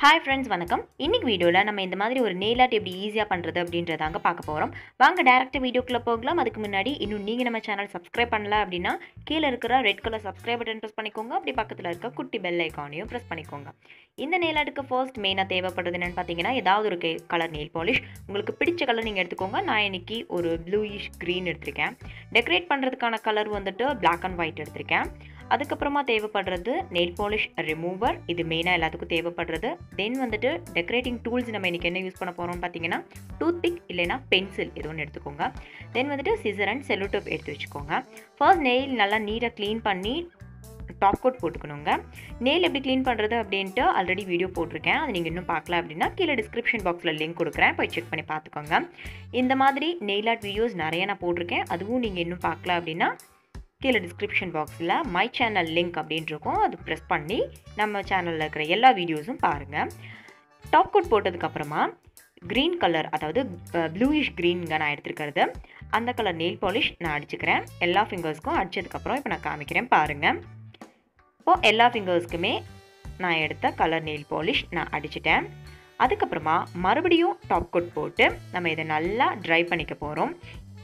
hi friends வணக்கம் இன்னைக்கு வீடியோவில் நம்ம இந்த மாதிரி ஒரு நெயில் ஆர்ட் எப்படி ஈஸியாக பண்ணுறது அப்படின்றதாங்க பார்க்க போகிறோம் வாங்க டேரக்டாக வீடியோக்குள்ளே போகலாம் அதுக்கு முன்னாடி இன்னும் நீங்கள் நம்ம சேனல் சப்ஸ்கிரைப் பண்ணல அப்படின்னா கீழே இருக்கிற red colour subscribe button press பண்ணிக்கோங்க அப்படி பக்கத்தில் இருக்க குட்டி பெல் ஐக்கானையும் ப்ரெஸ் பண்ணிக்கோங்க இந்த நெயில் ஆர்ட்டுக்கு ஃபர்ஸ்ட் மெயினாக தேவைப்படுறது என்னென்னு பார்த்தீங்கன்னா ஏதாவது ஒரு கலர் நெயில் பாலிஷ் உங்களுக்கு பிடிச்ச கலர் நீங்கள் எடுத்துக்கோங்க நான் இன்னைக்கு ஒரு ப்ளூயிஷ் க்ரீன் எடுத்திருக்கேன் டெக்கரேட் பண்ணுறதுக்கான கலர் வந்துட்டு Black அண்ட் ஒயிட் எடுத்திருக்கேன் அதுக்கப்புறமா தேவைப்படுறது நெயில் பாலிஷ் ரிமூவர் இது மெயினாக எல்லாத்துக்கும் தேவைப்படுறது தென் வந்துட்டு டெக்கரேட்டிங் டூல்ஸ் நம்ம இன்றைக்கி என்ன யூஸ் பண்ண போகிறோம்னு பார்த்தீங்கன்னா டூத் பிக் இல்லைனா பென்சில் இது ஒன்று எடுத்துக்கோங்க தென் வந்துட்டு சிசர் அண்ட் செல்லோடோப் எடுத்து வச்சுக்கோங்க ஃபர்ஸ்ட் நெயில் நல்லா நீட்டாக க்ளீன் பண்ணி டாப் கோட் போட்டுக்கணுங்க நெயில் எப்படி க்ளீன் பண்ணுறது அப்படின்ட்டு ஆல்ரெடி வீடியோ போட்டிருக்கேன் அது நீங்கள் இன்னும் பார்க்கல அப்படின்னா கீழே டிஸ்கிரிப்ஷன் பாக்ஸில் லிங்க் கொடுக்குறேன் போய் செக் பண்ணி பார்த்துக்கோங்க இந்த மாதிரி நெயில் ஆர்ட் வீடியோஸ் நிறைய நான் போட்டிருக்கேன் அதுவும் நீங்கள் இன்னும் பார்க்கல அப்படின்னா கீழே டிஸ்கிரிப்ஷன் பாக்ஸில் மை சேனல் லிங்க் அப்படின்னு இருக்கும் அது ப்ரெஸ் பண்ணி நம்ம சேனலில் இருக்கிற எல்லா வீடியோஸும் பாருங்கள் டாப் கோட் போட்டதுக்கப்புறமா க்ரீன் கலர் அதாவது ப்ளூயிஷ் க்ரீனுங்க நான் எடுத்துருக்கிறது அந்த கலர் நெயில் பாலிஷ் நான் அடிச்சுக்கிறேன் எல்லா ஃபிங்கர்ஸ்க்கும் அடித்ததுக்கப்புறம் இப்போ நான் காமிக்கிறேன் பாருங்கள் இப்போது எல்லா ஃபிங்கர்ஸ்க்குமே நான் எடுத்த கலர் நெயில் பாலிஷ் நான் அடிச்சிட்டேன் அதுக்கப்புறமா மறுபடியும் டாப் கோட் போட்டு நம்ம இதை நல்லா ட்ரை பண்ணிக்க போகிறோம்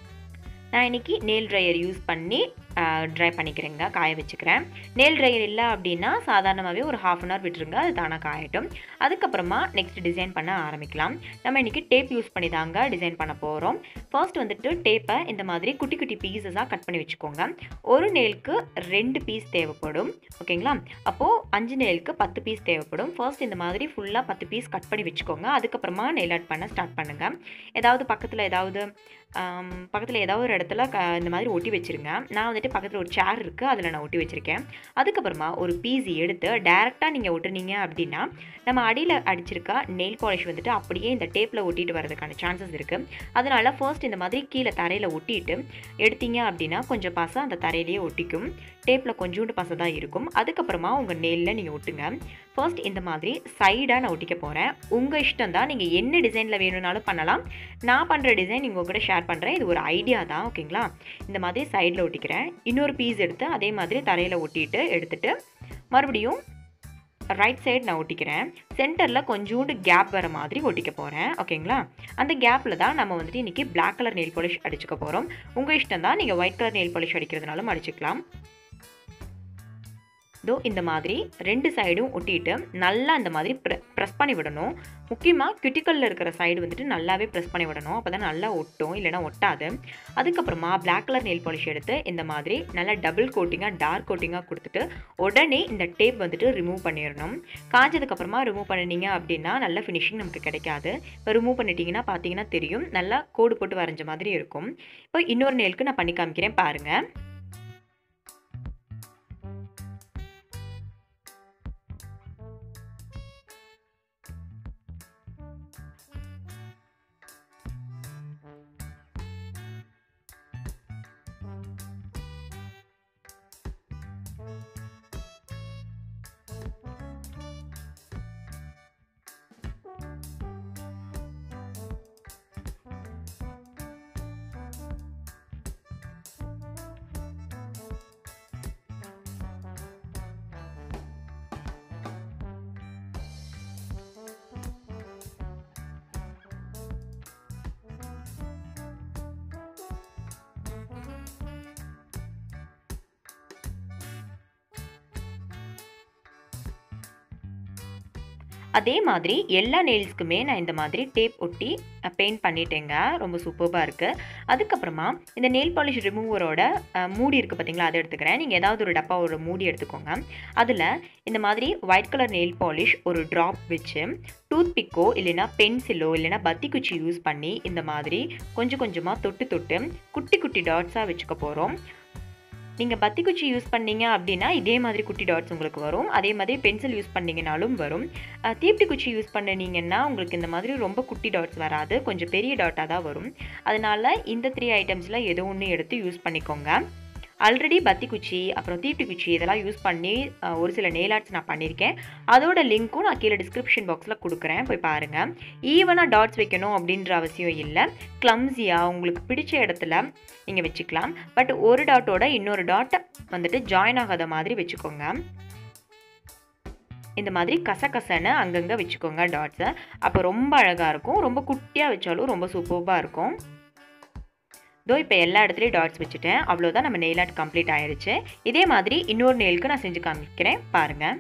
நான் இன்றைக்கி நெயில் ட்ரையர் யூஸ் பண்ணி ட்ரை பண்ணிக்கிறேங்க காய வச்சுக்கிறேன் நெயில் ட்ரையர் இல்லை அப்படின்னா சாதாரணமாகவே ஒரு ஹாஃப் அன் ஹவர் விட்டுருங்க அது தானாக காயட்டும் அதுக்கப்புறமா நெக்ஸ்ட் டிசைன் பண்ண ஆரம்பிக்கலாம் நம்ம இன்றைக்கி டேப் யூஸ் பண்ணி தாங்க டிசைன் பண்ண போகிறோம் ஃபர்ஸ்ட் வந்துட்டு டேப்பை இந்த மாதிரி குட்டி குட்டி பீசஸாக கட் பண்ணி வச்சுக்கோங்க ஒரு நெயிலுக்கு ரெண்டு பீஸ் தேவைப்படும் ஓகேங்களா அப்போது அஞ்சு நெயிலுக்கு பத்து பீஸ் தேவைப்படும் ஃபர்ஸ்ட் இந்த மாதிரி ஃபுல்லாக பத்து பீஸ் கட் பண்ணி வச்சுக்கோங்க அதுக்கப்புறமா நெயில் ஆட் பண்ண ஸ்டார்ட் பண்ணுங்கள் ஏதாவது பக்கத்தில் ஏதாவது பக்கத்தில் ஏதாவது ஒரு இடத்துல க இந்த மாதிரி ஒட்டி வச்சுருங்க நான் வந்துட்டு பக்கத்தில் ஒரு சேர் இருக்குது அதில் நான் ஒட்டி வச்சுருக்கேன் அதுக்கப்புறமா ஒரு பீஸ் எடுத்து டேரெக்டாக நீங்கள் ஒட்டுனீங்க அப்படின்னா நம்ம அடியில் அடிச்சிருக்க நெயில் பாலிஷ் வந்துட்டு அப்படியே இந்த டேப்பில் ஒட்டிட்டு வரதுக்கான சான்சஸ் இருக்குது அதனால் ஃபர்ஸ்ட் இந்த மாதிரி கீழே தரையில் ஒட்டிட்டு எடுத்தீங்க அப்படின்னா கொஞ்சம் பசை அந்த தரையிலேயே ஒட்டிக்கும் டேப்பில் கொஞ்சோண்டு பசை தான் இருக்கும் அதுக்கப்புறமா உங்கள் நெயிலில் நீங்கள் ஒட்டுங்க ஃபர்ஸ்ட் இந்த மாதிரி சைடாக நான் ஒட்டிக்க போகிறேன் உங்கள் இஷ்டம் தான் நீங்கள் என்ன டிசைனில் வேணும்னாலும் பண்ணலாம் நான் பண்ணுற டிசைன் உங்கள் கூட ஷேர் பண்ணுறேன் இது ஒரு ஐடியா தான் ஓகேங்களா இந்த மாதிரி சைடில் ஒட்டிக்கிறேன் இன்னொரு பீஸ் எடுத்து அதே மாதிரி தரையில் ஒட்டிட்டு எடுத்துட்டு மறுபடியும் ரைட் சைடு நான் ஒட்டிக்கிறேன் சென்டரில் கொஞ்சோண்டு கேப் வர மாதிரி ஒட்டிக்க போகிறேன் ஓகேங்களா அந்த கேப்பில் தான் நம்ம வந்துட்டு இன்றைக்கி பிளாக் கலர் நெயில் பாலிஷ் அடிச்சுக்க போகிறோம் உங்கள் இஷ்டம் தான் நீங்கள் ஒயிட் கலர் நெயில் பாலிஷ் அடிக்கிறதுனாலும் அடிச்சுக்கலாம் இதோ இந்த மாதிரி ரெண்டு சைடும் ஒட்டிட்டு நல்லா இந்த மாதிரி ப்ரெஸ் பண்ணி விடணும் முக்கியமாக கிட்டிக்கலில் இருக்கிற சைடு வந்துட்டு நல்லாவே ப்ரெஸ் பண்ணி விடணும் அப்போ தான் நல்லா ஒட்டும் இல்லைனா ஒட்டாது அதுக்கப்புறமா பிளாக் கலர் நெயில் பாலிஷ் எடுத்து இந்த மாதிரி நல்லா டபுள் கோட்டிங்காக டார்க் கோட்டிங்காக கொடுத்துட்டு உடனே இந்த டேப் வந்துட்டு ரிமூவ் பண்ணிடணும் காஞ்சதுக்கப்புறமா ரிமூவ் பண்ணினீங்க அப்படின்னா நல்ல ஃபினிஷிங் நமக்கு கிடைக்காது இப்போ ரிமூவ் பண்ணிட்டீங்கன்னா பார்த்தீங்கன்னா தெரியும் நல்லா கோடு போட்டு வரைஞ்ச மாதிரி இருக்கும் இப்போ இன்னொரு நெயிலுக்கு நான் பண்ணி காமிக்கிறேன் பாருங்கள் அதே மாதிரி எல்லா நெயில்ஸ்க்குமே நான் இந்த மாதிரி டேப் ஒட்டி பெயிண்ட் பண்ணிட்டேங்க ரொம்ப சூப்பராக இருக்குது அதுக்கப்புறமா இந்த நெயில் பாலிஷ் ரிமூவரோட மூடி இருக்குது பார்த்தீங்களா அதை எடுத்துக்கிறேன் நீங்கள் ஏதாவது ஒரு டப்பா ஒரு மூடி எடுத்துக்கோங்க அதில் இந்த மாதிரி ஒயிட் கலர் நெயில் பாலிஷ் ஒரு ட்ராப் வச்சு டூத் பிக்கோ இல்லைனா பென்சிலோ இல்லைனா பத்தி குச்சி யூஸ் பண்ணி இந்த மாதிரி கொஞ்சம் கொஞ்சமாக தொட்டு தொட்டு குட்டி குட்டி டாட்ஸாக வச்சுக்க போகிறோம் நீங்கள் பத்தி குச்சி யூஸ் பண்ணீங்க அப்படின்னா இதே மாதிரி குட்டி டாட்ஸ் உங்களுக்கு வரும் அதே மாதிரி பென்சில் யூஸ் பண்ணிங்கனாலும் வரும் தீப்டி குச்சி யூஸ் பண்ணினீங்கன்னா உங்களுக்கு இந்த மாதிரி ரொம்ப குட்டி டாட்ஸ் வராது கொஞ்சம் பெரிய டாட்டாக தான் வரும் அதனால் இந்த த்ரீ ஐட்டம்ஸில் ஏதோ ஒன்று எடுத்து யூஸ் பண்ணிக்கோங்க ஆல்ரெடி பத்தி குச்சி அப்புறம் தீப்டி குச்சி இதெல்லாம் யூஸ் பண்ணி ஒரு சில நெயில் ஆர்ட்ஸ் நான் பண்ணியிருக்கேன் அதோட லிங்க்கும் நான் கீழே டிஸ்கிரிப்ஷன் பாக்ஸில் கொடுக்குறேன் போய் பாருங்கள் ஈவனாக டாட்ஸ் வைக்கணும் அப்படின்ற அவசியம் இல்லை கிளம்ஸியாக உங்களுக்கு பிடிச்ச இடத்துல நீங்கள் வச்சுக்கலாம் பட் ஒரு டாட்டோட இன்னொரு டாட்டை வந்துட்டு ஜாயின் ஆகாத மாதிரி வச்சுக்கோங்க இந்த மாதிரி கசகசன்னு அங்கங்கே வச்சுக்கோங்க டாட்ஸை அப்போ ரொம்ப அழகாக இருக்கும் ரொம்ப குட்டியாக வச்சாலும் ரொம்ப சூப்பர்பாக இருக்கும் இதோ இப்போ எல்லா இடத்துலையும் டாட்ஸ் வச்சுட்டேன் அவ்வளோதான் நம்ம நெயில் ஆர்ட் கம்ப்ளீட் ஆயிடுச்சு இதே மாதிரி இன்னொரு நெயிலுக்கு நான் செஞ்சு காமிக்கிறேன் பாருங்கள்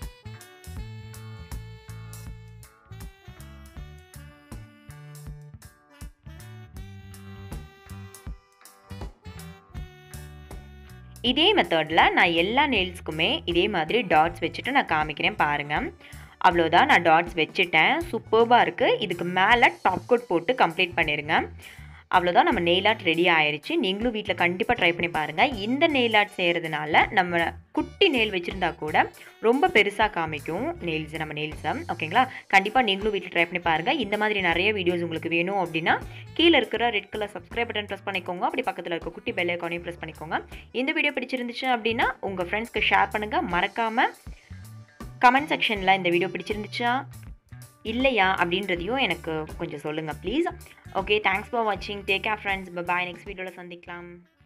இதே மெத்தடில் நான் எல்லா நெயில்ஸ்க்குமே இதே மாதிரி டாட்ஸ் வச்சுட்டு நான் காமிக்கிறேன் பாருங்கள் அவ்வளோதான் நான் டாட்ஸ் வச்சுட்டேன் சூப்பர்பாக இருக்குது இதுக்கு மேலே டாப் கோட் போட்டு கம்ப்ளீட் பண்ணிடுங்க அவ்வளோதான் நம்ம நெயில் ஆர்ட் ரெடி ஆயிடுச்சு நீங்களும் வீட்டில் கண்டிப்பாக ட்ரை பண்ணி பாருங்கள் இந்த நெயில் ஆர்ட் செய்கிறதுனால நம்ம குட்டி நெயில் வச்சுருந்தா கூட ரொம்ப பெருசாக காமிக்கும் நெயில்ஸ் நம்ம நெயில்ஸை ஓகேங்களா கண்டிப்பாக நீங்களும் வீட்டில் ட்ரை பண்ணி பாருங்கள் இந்த மாதிரி நிறைய வீடியோஸ் உங்களுக்கு வேணும் அப்படின்னா கீழே இருக்கிற red colour subscribe button press பண்ணிக்கோங்க அப்படி பக்கத்தில் இருக்க குட்டி பெல் ஐக்கானையும் ப்ரெஸ் பண்ணிக்கோங்க இந்த வீடியோ பிடிச்சிருந்துச்சு அப்படின்னா உங்கள் ஃப்ரெண்ட்ஸ்க்கு ஷேர் பண்ணுங்கள் மறக்காமல் கமெண்ட் செக்ஷனில் இந்த வீடியோ பிடிச்சிருந்துச்சா இல்லையா அப்படின்றதையும் எனக்கு கொஞ்சம் சொல்லுங்கள் ப்ளீஸ் ஓகே தேங்க்ஸ் ஃபார் வாட்சிங் take care friends bye next வீடியோவில் சந்திக்கலாம்